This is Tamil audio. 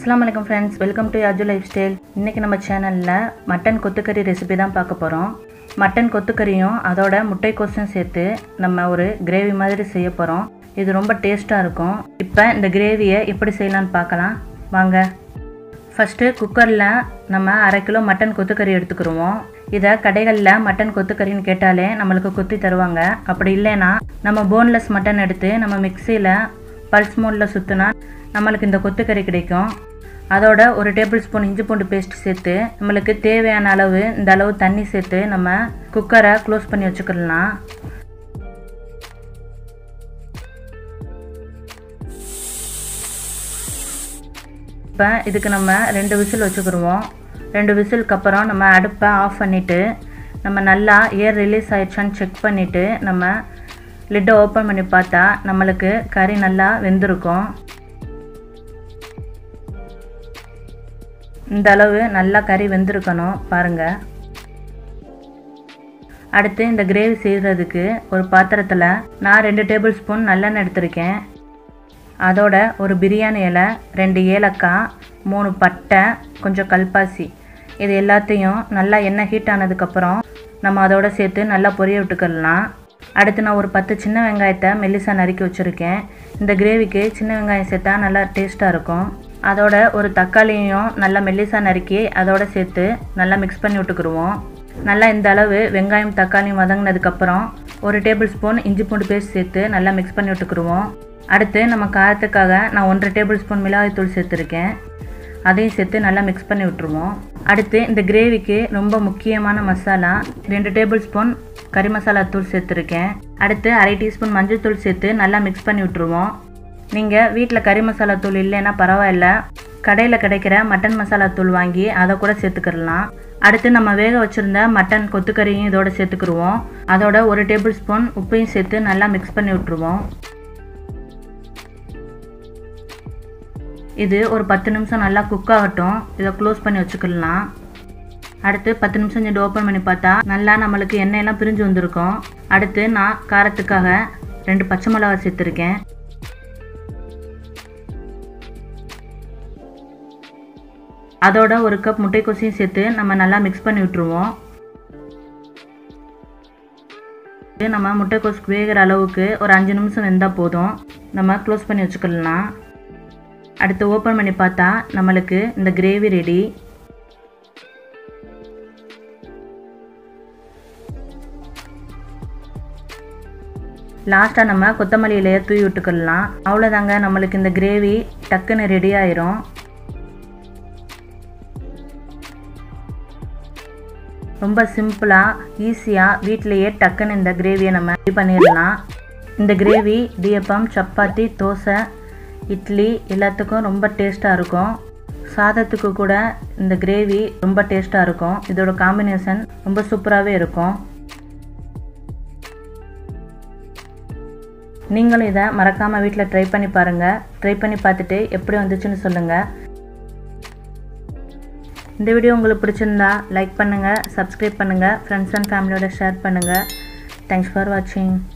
அஸ்லாம் வலைக்கம் friends welcome to Yaju lifestyle இன்றைக்கி நம்ம சேனலில் மட்டன் கொத்துக்கறி ரெசிபி தான் பார்க்க போகிறோம் மட்டன் கொத்துக்கறியும் அதோட முட்டைக்கோஸும் சேர்த்து நம்ம ஒரு கிரேவி மாதிரி செய்ய போகிறோம் இது ரொம்ப டேஸ்ட்டாக இருக்கும் இப்போ இந்த கிரேவியை எப்படி செய்யலாம்னு பார்க்கலாம் வாங்க ஃபஸ்ட்டு குக்கரில் நம்ம அரை கிலோ மட்டன் கொத்துக்கறி எடுத்துக்கிருவோம் இதை கடைகளில் மட்டன் கொத்துக்கறின்னு கேட்டாலே நம்மளுக்கு கொத்தி தருவாங்க அப்படி இல்லைன்னா நம்ம போன்லெஸ் மட்டன் எடுத்து நம்ம மிக்சியில் பல்ஸ் மோடில் சுற்றினா நம்மளுக்கு இந்த கொத்துக்கறி கிடைக்கும் அதோட ஒரு டேபிள் ஸ்பூன் இஞ்சி பூண்டு பேஸ்ட் சேர்த்து நம்மளுக்கு தேவையான அளவு இந்த அளவு தண்ணி சேர்த்து நம்ம குக்கரை க்ளோஸ் பண்ணி வச்சுக்கலாம் இப்போ இதுக்கு நம்ம ரெண்டு விசில் வச்சுக்கிடுவோம் ரெண்டு விசிலுக்கு அப்புறம் நம்ம அடுப்பை ஆஃப் பண்ணிவிட்டு நம்ம நல்லா ஏர் ரிலீஸ் ஆயிடுச்சான்னு செக் பண்ணிவிட்டு நம்ம லிட்டை ஓப்பன் பண்ணி பார்த்தா நம்மளுக்கு கறி நல்லா வெந்திருக்கும் இந்த அளவு நல்லா கறி வெந்திருக்கணும் பாருங்கள் அடுத்து இந்த கிரேவி செய்கிறதுக்கு ஒரு பாத்திரத்தில் நான் ரெண்டு டேபிள் ஸ்பூன் நல்லெண்ணெய் எடுத்திருக்கேன் அதோட ஒரு பிரியாணி இலை ரெண்டு ஏலக்காய் மூணு பட்டை கொஞ்சம் கல்பாசி இது எல்லாத்தையும் நல்லா எண்ணெய் ஹீட் ஆனதுக்கப்புறம் நம்ம அதோட சேர்த்து நல்லா பொரிய விட்டுக்கலாம் அடுத்து நான் ஒரு பத்து சின்ன வெங்காயத்தை மெல்லிசாக நறுக்கி வச்சுருக்கேன் இந்த கிரேவிக்கு சின்ன வெங்காயம் சேர்த்தா நல்லா டேஸ்ட்டாக இருக்கும் அதோட ஒரு தக்காளியும் நல்லா மெல்லிசாக நறுக்கி அதோட சேர்த்து நல்லா மிக்ஸ் பண்ணி விட்டுக்குருவோம் நல்லா இந்த அளவு வெங்காயம் தக்காளியும் வதங்கினதுக்கப்புறம் ஒரு டேபிள் ஸ்பூன் இஞ்சி பூண்டு பேஸ்ட் சேர்த்து நல்லா மிக்ஸ் பண்ணி விட்டுக்குருவோம் அடுத்து நம்ம காரத்துக்காக நான் ஒன்றரை டேபிள் ஸ்பூன் மிளகாய்த்தூள் சேர்த்துருக்கேன் அதையும் சேர்த்து நல்லா மிக்ஸ் பண்ணி விட்டுருவோம் அடுத்து இந்த கிரேவிக்கு ரொம்ப முக்கியமான மசாலா ரெண்டு டேபிள் ஸ்பூன் கறி மசாலா தூள் சேர்த்துருக்கேன் அடுத்து அரை டீஸ்பூன் மஞ்சள் தூள் சேர்த்து நல்லா மிக்ஸ் பண்ணி விட்டுருவோம் நீங்கள் வீட்டில் கறி மசாலா தூள் இல்லைன்னா பரவாயில்ல கடையில் கிடைக்கிற மட்டன் மசாலா தூள் வாங்கி அதை கூட சேர்த்துக்கிடலாம் அடுத்து நம்ம வேக வச்சுருந்த மட்டன் கொத்துக்கறியும் இதோட சேர்த்துக்கிடுவோம் அதோட ஒரு டேபிள் ஸ்பூன் உப்பையும் சேர்த்து நல்லா மிக்ஸ் பண்ணி விட்டுருவோம் இது ஒரு பத்து நிமிஷம் நல்லா குக் ஆகட்டும் இதை க்ளோஸ் பண்ணி வச்சுக்கலாம் அடுத்து பத்து நிமிஷம் செஞ்சு ஓப்பன் பண்ணி பார்த்தா நல்லா நம்மளுக்கு எண்ணெயெல்லாம் பிரிஞ்சு வந்திருக்கும் அடுத்து நான் காரத்துக்காக ரெண்டு பச்சை மிளகா சேர்த்துருக்கேன் அதோட ஒரு கப் முட்டைக்கோசையும் சேர்த்து நம்ம நல்லா மிக்ஸ் பண்ணி விட்டுருவோம் நம்ம முட்டைக்கோஸ் வேகிற அளவுக்கு ஒரு அஞ்சு நிமிஷம் வெந்தால் போதும் நம்ம க்ளோஸ் பண்ணி வச்சுக்கலாம் அடுத்து ஓப்பன் பண்ணி பார்த்தா நம்மளுக்கு இந்த கிரேவி ரெடி லாஸ்ட்டாக நம்ம கொத்தமல்லி இலையை தூவி விட்டுக்கலாம் அவ்வளோதாங்க நம்மளுக்கு இந்த கிரேவி டக்குன்னு ரெடி ஆயிரும் ரொம்ப சிம்பிளாக ஈஸியாக வீட்டிலையே டக்குன்னு இந்த கிரேவியை நம்ம ரெடி பண்ணிடலாம் இந்த கிரேவி டியப்பம் சப்பாத்தி தோசை இட்லி எல்லாத்துக்கும் ரொம்ப டேஸ்ட்டாக இருக்கும் சாதத்துக்கு கூட இந்த கிரேவி ரொம்ப டேஸ்ட்டாக இருக்கும் இதோட காம்பினேஷன் ரொம்ப சூப்பராகவே இருக்கும் நீங்களும் இதை மறக்காமல் வீட்டில் ட்ரை பண்ணி பாருங்கள் ட்ரை பண்ணி பார்த்துட்டு எப்படி வந்துச்சுன்னு சொல்லுங்கள் இந்த வீடியோ உங்களுக்கு பிடிச்சிருந்தா லைக் பண்ணுங்கள் சப்ஸ்கிரைப் பண்ணுங்கள் ஃப்ரெண்ட்ஸ் அண்ட் ஃபேமிலியோட ஷேர் பண்ணுங்கள் தேங்க்ஸ் ஃபார் வாட்சிங்